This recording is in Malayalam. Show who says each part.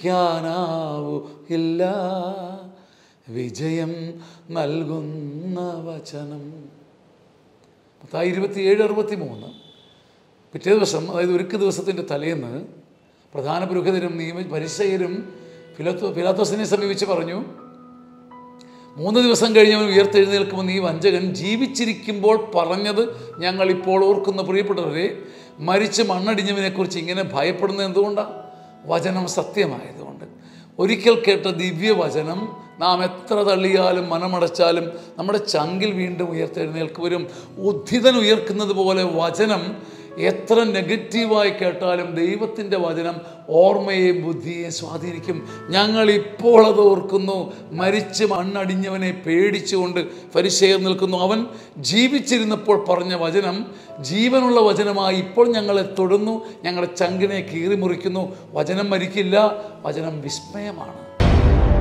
Speaker 1: നിന്ദിക്കാനാവൂ ഇല്ല വിജയം നൽകുന്ന വചനം പത്തായി ഇരുപത്തിയേഴ് അറുപത്തി മൂന്ന് പിറ്റേ ദിവസം അതായത് ഒരുക്ക് ദിവസത്തിൻ്റെ തലേന്ന് പ്രധാന പുരോഹിതരും നിയമ പരിസയരും ഫിലത്തോ ഫിലാത്തോസിനെ സമീപിച്ച് പറഞ്ഞു മൂന്ന് ദിവസം കഴിഞ്ഞവൻ ഉയർത്തെഴുന്നേൽക്കുമെന്ന് ഈ വഞ്ചകൻ ജീവിച്ചിരിക്കുമ്പോൾ പറഞ്ഞത് ഞങ്ങൾ ഇപ്പോൾ ഓർക്കുന്ന പ്രിയപ്പെട്ടവരെ മരിച്ച് മണ്ണടിഞ്ഞവനെക്കുറിച്ച് ഇങ്ങനെ ഭയപ്പെടുന്നത് എന്തുകൊണ്ടാണ് വചനം സത്യമായതുകൊണ്ട് ഒരിക്കൽ കേട്ട ദിവ്യവചനം നാം എത്ര തള്ളിയാലും മനമടച്ചാലും നമ്മുടെ ചങ്കിൽ വീണ്ടും ഉയർത്തെഴുന്നേൽക്കുവരും ഉദ്ധിതൻ ഉയർക്കുന്നത് പോലെ വചനം എത്ര നെഗറ്റീവായി കേട്ടാലും ദൈവത്തിൻ്റെ വചനം ഓർമ്മയെയും ബുദ്ധിയെയും സ്വാധീനിക്കും ഞങ്ങൾ ഇപ്പോൾ അത് ഓർക്കുന്നു മരിച്ച് മണ്ണടിഞ്ഞവനെ പേടിച്ചുകൊണ്ട് പരിശയർ നിൽക്കുന്നു അവൻ ജീവിച്ചിരുന്നപ്പോൾ പറഞ്ഞ വചനം ജീവനുള്ള വചനമായി ഇപ്പോൾ ഞങ്ങളെ തൊടുന്നു ഞങ്ങളുടെ ചങ്കിനെ കീറി മുറിക്കുന്നു വചനം മരിക്കില്ല വചനം വിസ്മയമാണ്